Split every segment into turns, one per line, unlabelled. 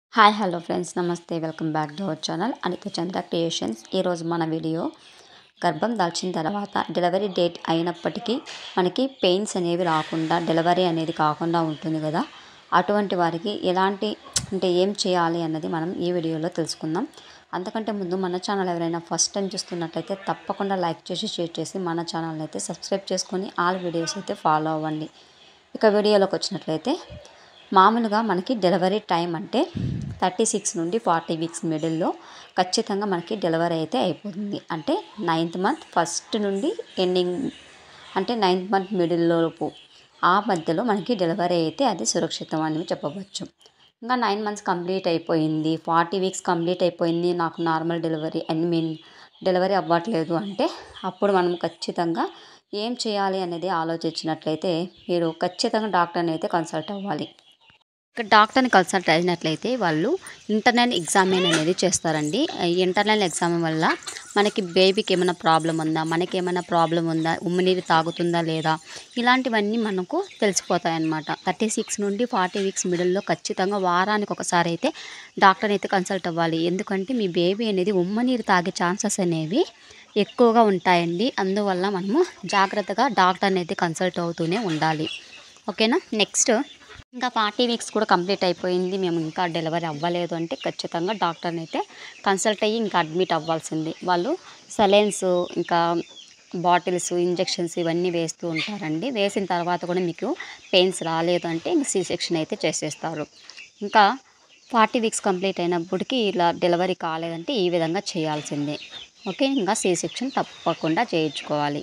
hi hello friends నమస్తే welcome back to our channel Anitha Chandra creations ఈరోజు మన వీడియో గర్భం దాల్చిన తర్వాత డెలివరీ డేట్ అయినప్పటికీ మనకి పెయిన్స్ అనేవి రాకుండా డెలివరీ అనేది కాకుండా ఉంటుంది కదా అటువంటి వారికి ఎలాంటి అంటే ఏం చేయాలి అన్నది మనం ఈ వీడియోలో తెలుసుకుందాం అంతకంటే ముందు మన ఛానల్ ఎవరైనా ఫస్ట్ టైం చూస్తున్నట్లయితే తప్పకుండా లైక్ చేసి షేర్ చేసి మన ఛానల్ని అయితే సబ్స్క్రైబ్ చేసుకొని ఆల్ వీడియోస్ అయితే ఫాలో అవ్వండి ఇక వీడియోలోకి వచ్చినట్లయితే మామూలుగా మనకి డెలివరీ టైం అంటే థర్టీ సిక్స్ నుండి ఫార్టీ వీక్స్ మిడిల్లో ఖచ్చితంగా మనకి డెలివరీ అయితే అయిపోతుంది అంటే నైన్త్ మంత్ ఫస్ట్ నుండి ఎండింగ్ అంటే నైన్త్ మంత్ మిడిల్లోపు ఆ మధ్యలో మనకి డెలివరీ అయితే అది సురక్షితం అని చెప్పవచ్చు ఇంకా నైన్ మంత్స్ కంప్లీట్ అయిపోయింది ఫార్టీ వీక్స్ కంప్లీట్ అయిపోయింది నాకు normal delivery I mean delivery అవ్వట్లేదు అంటే అప్పుడు మనం ఖచ్చితంగా ఏం చేయాలి అనేది ఆలోచించినట్లయితే మీరు ఖచ్చితంగా డాక్టర్ని అయితే కన్సల్ట్ అవ్వాలి ఇక్కడ డాక్టర్ని కన్సల్ట్ అయినట్లయితే వాళ్ళు ఇంటర్నల్ ఎగ్జామిన్ అనేది చేస్తారండి ఈ ఇంటర్నల్ ఎగ్జామ్ వల్ల మనకి బేబీకి ఏమైనా ప్రాబ్లం ఉందా మనకి ఏమైనా ప్రాబ్లం ఉందా ఉమ్మనీరు తాగుతుందా లేదా ఇలాంటివన్నీ మనకు తెలిసిపోతాయి అన్నమాట థర్టీ సిక్స్ నుండి ఫార్టీ వీక్స్ మిడిల్లో ఖచ్చితంగా వారానికి ఒకసారి అయితే డాక్టర్ని అయితే కన్సల్ట్ అవ్వాలి ఎందుకంటే మీ బేబీ అనేది ఉమ్మనీరు తాగే ఛాన్సెస్ అనేవి ఎక్కువగా ఉంటాయండి అందువల్ల మనము జాగ్రత్తగా డాక్టర్ని అయితే కన్సల్ట్ అవుతూనే ఉండాలి ఓకేనా నెక్స్ట్ ఇంకా ఫార్టీ వీక్స్ కూడా కంప్లీట్ అయిపోయింది మేము ఇంకా డెలివరీ అవ్వలేదు అంటే ఖచ్చితంగా డాక్టర్ని అయితే కన్సల్ట్ అయ్యి ఇంకా అడ్మిట్ అవ్వాల్సింది వాళ్ళు సలైన్స్ ఇంకా బాటిల్స్ ఇంజెక్షన్స్ ఇవన్నీ వేస్తూ ఉంటారండి వేసిన తర్వాత కూడా మీకు పెయిన్స్ రాలేదు అంటే ఇంక సి సెక్షన్ అయితే చేసేస్తారు ఇంకా ఫార్టీ వీక్స్ కంప్లీట్ అయినప్పటికీ ఇలా డెలివరీ కాలేదంటే ఈ విధంగా చేయాల్సిందే ఓకే ఇంకా సి సెక్షన్ తప్పకుండా చేయించుకోవాలి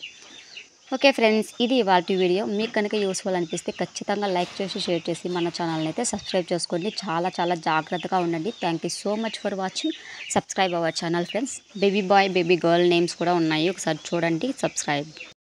ఓకే ఫ్రెండ్స్ ఇది వాటి వీడియో మీకు కనుక యూస్ఫుల్ అనిపిస్తే ఖచ్చితంగా లైక్ చేసి షేర్ చేసి మన ఛానల్ని అయితే సబ్స్క్రైబ్ చేసుకోండి చాలా చాలా జాగ్రత్తగా ఉండండి thank you so much for watching subscribe our channel friends baby boy baby girl names కూడా ఉన్నాయి ఒకసారి చూడండి సబ్స్క్రైబ్